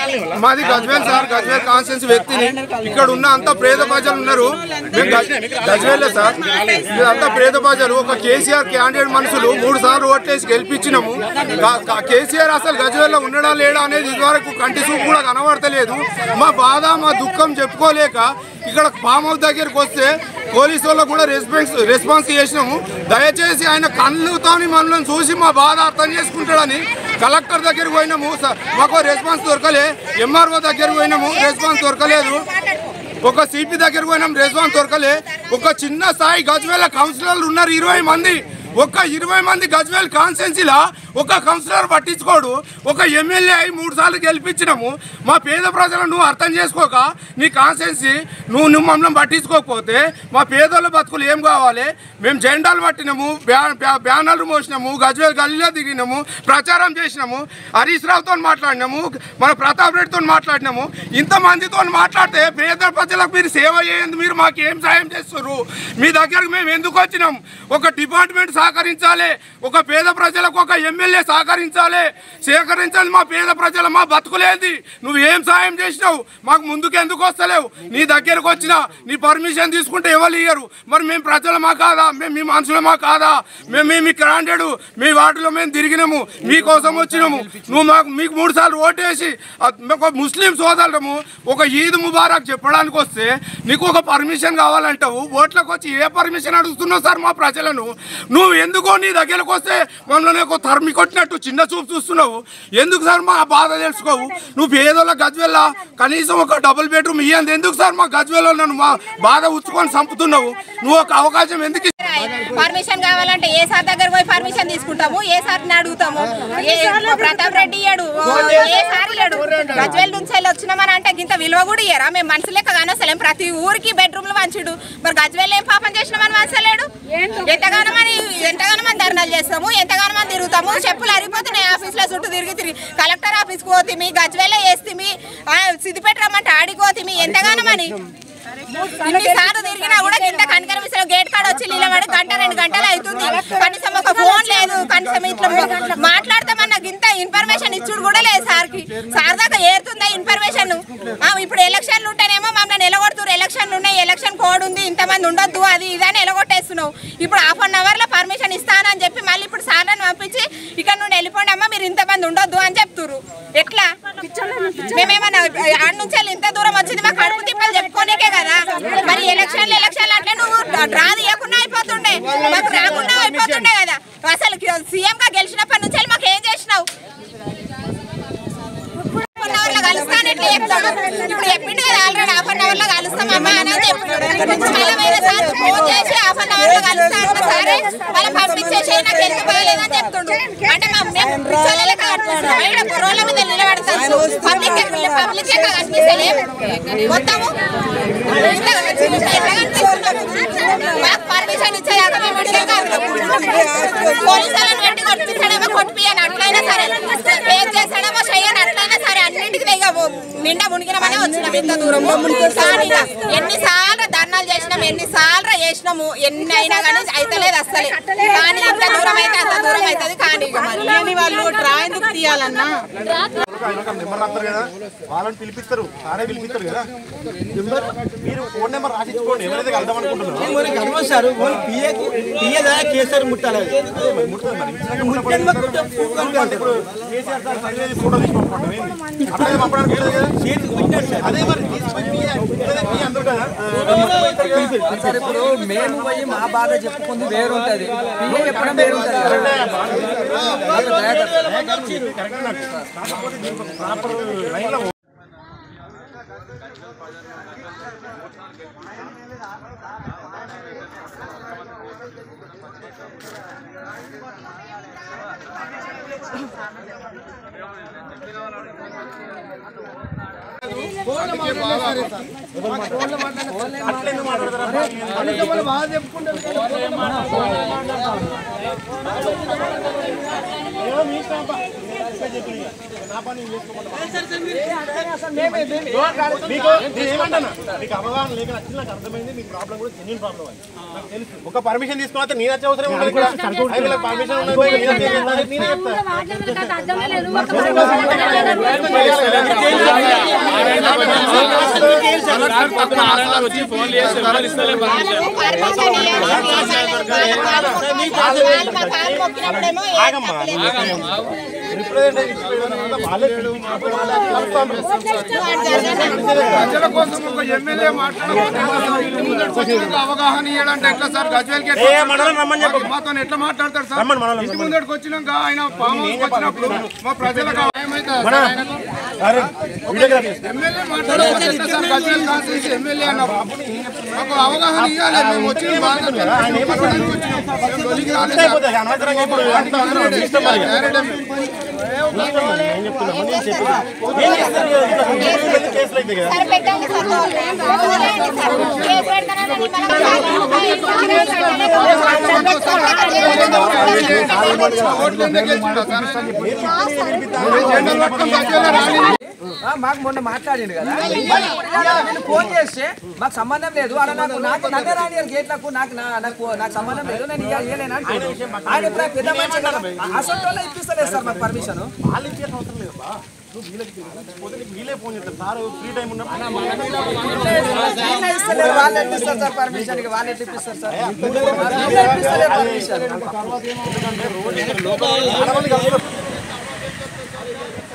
మాది గజ్వేల్ సార్ గజ్వేల్ కాన్స్టిట్యూన్స్ వ్యక్తిని ఇక్కడ ఉన్న అంత పేద ప్రజలు ఉన్నారు మేము గజ్- గజ్వేలే సార్ అంతా పేద ప్రజలు ఒక కేసీఆర్ క్యాండిడేట్ మనుషులు మూడు సార్లు ఓట్లేసి గెలిపించినాము గా- గా- కేసీఆర్ అసలు గజ్వేల్లో ఉండడా లేడా అనేది ఇదివరకు కంటి చూపు కూడా కనబడతలేదు మా బాధ మా దుఃఖం చెప్పుకోలేక ఇక్కడ ఫామ్ హౌస్ దగ్గరికి వస్తే పోలీసు వాళ్ళకు కూడా రెస్పాన్స్ రెస్పాన్స్ చేసినాము దయచేసి ఆయన కళ్ళుతోని మనల్ని చూసి మా బాధ అర్థం చేసుకుంటాడని కలెక్టర్ దగ్గరికి పోయినాము స- మాకు రెస్పాన్స్ దొరకలే ఎంఆర్ఓ దగ్గరికి పోయినాము రెస్పాన్స్ దొరకలేదు ఒక సిపి దగ్గరికి పోయినాం రెస్పాన్స్ దొరకలే ఒక చిన్న స్థాయి గజ్వేల కౌన్సిలర్లు ఉన్నారు ఇరవై మంది ఒక్క ఇరవై మంది గజ్వేల్ కాన్స్టెన్సీలా ఒక కౌన్సిలర్ పట్టించుకోడు ఒక ఎమ్మెల్యే అయి మూడు సార్లు గెలిపించినాము మా పేద ప్రజలను నువ్వు అర్థం చేసుకోక నీ కాన్స్టెన్సీ నువ్వు నువ్వు మమ్మల్ని పట్టించుకోకపోతే మా పేదోళ్ళ బతుకులు ఏం కావాలి మేము జెండాలు పట్టినాము బ్యా- బ్యా- బ్యానర్లు మోసినాము గజ్వేల్ గల్లీలో దిగినాము ప్రచారం చేసినాము హరీష్ రావుతో మాట్లాడినాము మన ప్రతాప్ రెడ్డితో మాట్లాడినాము ఇంతమందితో మాట్లాడితే పేద ప్రజలకు మీరు సేవ చేయండి మీరు మాకు ఏం సాయం చేస్తారు మీ దగ్గరకు మేము ఎందుకు వచ్చినాం ఒక డిపార్ట్మెంట్ సహకరించాలి ఒక పేద ప్రజలకు ఒక ఎమ్మెల్యే సహకరించాలి సేకరించాలి మా పేద ప్రజల మా బతుకులేంది నువ్వు ఏం సాయం చేసినావు మాకు ముందుకు ఎందుకు వస్తలేవు నీ దగ్గరకు వచ్చినా నీ పర్మిషన్ తీసుకుంటే ఎవరు ఇయ్యరు మరి మేము ప్రజలమా కాదా మేము మీ మనుషులమా కాదా మేము మీ- మీ క్రాండెడ్ మీ వార్డులో మేము తిరిగినాము మీకోసం వచ్చినాము నువ్వు మాకు మీకు మూడు సార్లు ఓటేసి అ- ఒక ముస్లిం సోదరులము ఒక ఈద్ ముబారక్ చెప్పడానికి వస్తే నీకు ఒక పర్మిషన్ కావాలంటావు ఓట్లకు వచ్చి ఏ పర్మిషన్ అడుగుతున్నావు సార్ మా ప్రజలను నువ్వు ఎందుకో నీ దగ్గరకు వస్తే మమ్మల్ని ఒక తరిమి కొట్టినట్టు చిన్న చూపు చూస్తున్నావు ఎందుకు సార్ మా బాధ తెలుసుకోవు నువ్వు పేదోళ్ళ గజ్వెల్ల కనీసం ఒక డబుల్ బెడ్రూమ్ ఇయ్యంది ఎందుకు సార్ మా గజ్వెల్లో నన్ను మా బాధ ఉచ్చుకొని చంపుతున్నావు నువ్వు ఒక అవకాశం ఎందుకు ఇస్తున్నావు? పర్మిషన్ కావాలంటే ఏ సార్ దగ్గర పోయి పర్మిషన్ తీసుకుంటాము ఏ సార్ని అడుగుతాము ఏ- ప్రతాప్ రెడ్డి ఇయ్యాడు ఏ సార్ ఇయ్యాడు గజ్వేల్ నుంచి వెళ్ళి వచ్చినామని అంటే ఇంత విలువ కూడా ఇయ్యరా మేము మనుషులు లెక్క కానొస్తలేం ప్రతి ఊరికి బెడ్రూమ్లు వంచుడు మరి గజ్వేల్ ఏం పాపం చేసినామని వంచలేడు ఎంతగానో మని ఎంతగానో మంది ధర్నాలు చేస్తాము ఎంతగానో మంది తిరుగుతాము చెప్పులు అరిగిపోతున్నాయి ఆఫీస్ లో చుట్టూ తిరిగి తిరిగి కలెక్టర్ ఆఫీస్ కి పోతిమి గజ్వేలే వేస్తిమి సిద్దిపేట రమ్మంటే ఆడిపోతిమి ఎంతగానో మని ఇన్నిసార్లు తిరిగినా కూడా కింద కనకర విసర గేట్ కాడ వచ్చి నిలబడి గంట రెండు గంటలు అవుతుంది కనీసం ఒక ఫోన్ లేదు కనీసం ఇట్లా మాట్లాడతామన్న ఇంత ఇన్ఫర్మేషన్ ఇచ్చుడు కూడా లేదు సార్ కి సార్ దాకా ఏరుతుందా ఇన్ఫర్మేషన్ ఇప్పుడు ఎలక్షన్లు ఉంటేనేమో మమ్మల్ని ఎలగొడుతున్నారు ఎలక్షన్లు ఉన్నాయి ఎలక్షన్ కోడ్ ఉంది ఇంతమంది ఉండొద్దు అది ఇదని ఎలగొట్టేస్తున్నావు ఇప్పుడు హాఫ్ అన్ అవర్ లో పర్మిషన్ ఇస్తానని చెప్పి మళ్ళీ ఇప్పుడు సార్లను పంపించి ఇక్కడ నుండి వెళ్ళిపోండి అమ్మా మీరు ఇంతమంది ఉండొద్దు అని చెప్తున్నారు ఎట్లా మేమేమన్నా ఆడ నుంచి వెళ్ళి ఇంత దూరం వచ్చింది మా కడుపు తిప్పలు చెప్పుకోనికే కదా మరి ఎలక్షన్లు ఎలక్షన్లు అంటే నువ్వు డ్రా తీయకుండా అయిపోతుండే మాకు రాకుండా అయిపోతుండే కదా అసలు సీఎం గా గెలిచినప్పటి నుంచి వెళ్ళి మాకు ఏం చేసినావు హాఫ్ అన్ అవర్ లో కలుస్తాను ఎట్లా చెప్తాడు ఇప్పుడు చెప్పిండు కదా ఆల్రెడీ హాఫ్ అన్ అవర్ లో కలుస్తాం అమ్మా అని చెప్పిండు మళ్ళీ వేరే సార్ ఫోన్ చేసి హాఫ్ అన్ అవర్ లో కలుస్తా అంటే సరే వాళ్ళ పంపించేసి నాకు ఎందుకు బాగాలేదని చెప్తుండు అంటే మా మేము పిచ్చోళ్ళ బయట కుర్రోళ్ళ మీద నిలబడతాం పబ్లిక్ పబ్లిక్ లెక్క కనిపిస్తలేం మొత్తము ఎట్లా ఎట్లా కనిపిస్తున్నాము? మాకు పర్మిషన్ ఇచ్చేదాకా మేము ఇట్లే కాదు పోలీసు వాళ్ళని పెట్టి కొట్టిస్తాడేమో కొట్టిపియని అట్లయినా సరే ఏం చేస్తాడేమో చెయ్యని అట్లయినా సరే అన్నింటికి ఇక నిండా మునిగినామనే వచ్చినాం ఇంత దూరము కానీ ఇక ఎన్నిసార్లు ధర్నాలు చేసినాం ఎన్నిసార్లు చేసినాము ఎన్ని అయినా కానీ అయితలేదు అసలే కానీ ఇంత దూరం అయితే అంత దూరం అవుతుంది కానీ ఇక మరి లేని వాళ్ళు డ్రా ఎందుకు తీయాలన్నా ఆయన ఒక నెంబర్ రాస్తారు కదా వాళ్ళని పిలిపిస్తారు సారే పిలిపిస్తారు కదా నెంబర్ మీరు ఫోన్ నెంబర్ రాసిచ్చుకోండి ఎవరైతే కలుద్దాం అనుకుంటున్నారో సార్ పిఏకి పిఏ ద్వారా కేసీఆర్ ముట్టాలి ముట్టని మాకు కొంచెం పూపు కనిపించాలి. ఇప్పుడు కేసీఆర్ సార్ సర్వే ఫోటో తీసి పంపడం ఏంది అట్లనే పంపడానికి లేదు కదా చేతికి పెట్టాడు సార్. అదే మరి తీసుకొని మీ లేదా మీ అందరూ కదా సార్ ఇప్పుడు మేము పోయి మా బాధ చెప్పుకుంది వేరు ఉంటది పిల్లలు చెప్పడం వేరు ఉంటది ప్రాపర్ లైన్ లో బాగా చెప్పుకుంటారు ఏమో మీ ఇష్టం అబ్బా. నేను respect చెప్పిన ఇక. నా పని నేను చేసుకోమంటా. మీకు నేను ఏమంటాను మీకు అవగాహన లేక నచ్చింది నాకు అర్థమైంది మీ ప్రాబ్లం కూడా జెన్యున్ ప్రాబ్లం అని నాకు తెలుసు ఒక పర్మిషన్ తీసుకున్నా నేను వచ్చే అవసరం ఉండదు కూడా పర్మిషన్ ఉన్నది పోయి నేను వచ్చే చేస్తాను. నేనే చెప్తాను ఆగమ్మా రిప్రజెంటేటివ్ వాళ్ళే పిలుపు వాళ్ళే కలుస్తాం ప్రజల కోసం ఒక ఎమ్మెల్యే మాట్లాడకపోతే ఇంటి ముందరకు వచ్చినాక అవగాహన ఇవ్వాలంటే ఎట్లా సార్ గజ్వేల్కి ఎట్లా ఏ మనల్ని రమ్మని చెప్పు. మాతో ఎట్లా మాట్లాడతారు సార్ రమ్మని మనల్ని ఇంటి ముందరకు వచ్చినాక ఆయన ఫామ్ హౌస్ వచ్చినప్పుడు మా ప్రజలకు ఏమైతే మన అరే వీడియోగ్రఫీ ఎమ్మెల్యే మాట్లాడకపోతే ఎట్లా సార్ గజ్వేల్ కాన్స్టిట్యూన్సీ ఎమ్మెల్యే అన్నప్పుడు మాకు అవగాహన ఇవ్వాలి మేము వచ్చిన బాధ ఆయన ఏమంటున్నాడు? తొలిగి అంతే రాలేదు సార్. అయిపోతుంది అనవసరంగా ఇప్పుడు అంతా అందరూ మీ ఇష్టం మరి. నేను చెప్తున్నా నేను చెప్పేది. ఏం చేస్తారు కదా, ఇట్లా పెద్ద పెద్ద కేసులు అయితే కదా సరే పెట్టండి సార్ వదిలేయండి సార్. కేసు పెడతానని ఓట్లు ఎందుకు వేసిండ్రు సార్? జెండాలు పట్టుకొని గజ్వేల్లో ర్యాలీ ఆ, మాకు మొన్న మాట్లాడిండు కదా నేను ఫోన్ చేస్తే మాకు సంబంధం లేదు అలా నాకు నాకు నన్ను రాని గేట్లకు నాకు నా- నాకు నాకు సంబంధం లేదు నేను ఇయ్య- ఇయ్యలేను అంటే ఆయన ఇప్పుడు పెద్ద మనిషి కదా అసలు వాళ్ళు ఇప్పిస్తలేదు సార్ మాకు పర్మిషన్ వాళ్ళు ఇచ్చేసిన అవసరం లేదు బా. నువ్వు వీళ్ళకి పోతే నీకు వీళ్ళే ఫోన్ చేస్తారు సార్ ఫ్రీ టైం ఉన్నప్పుడు వీళ్ళే ఇస్తలేరు వాళ్ళు ఎట్లా ఇస్తారు సార్ పర్మిషన్ ఇక వాళ్ళు ఎట్లా ఇప్పిస్తారు సార్ వీళ్ళే ఇప్పిస్తలేరు పర్మిషన్ ఆడవాళ్ళు కలుస్తారు.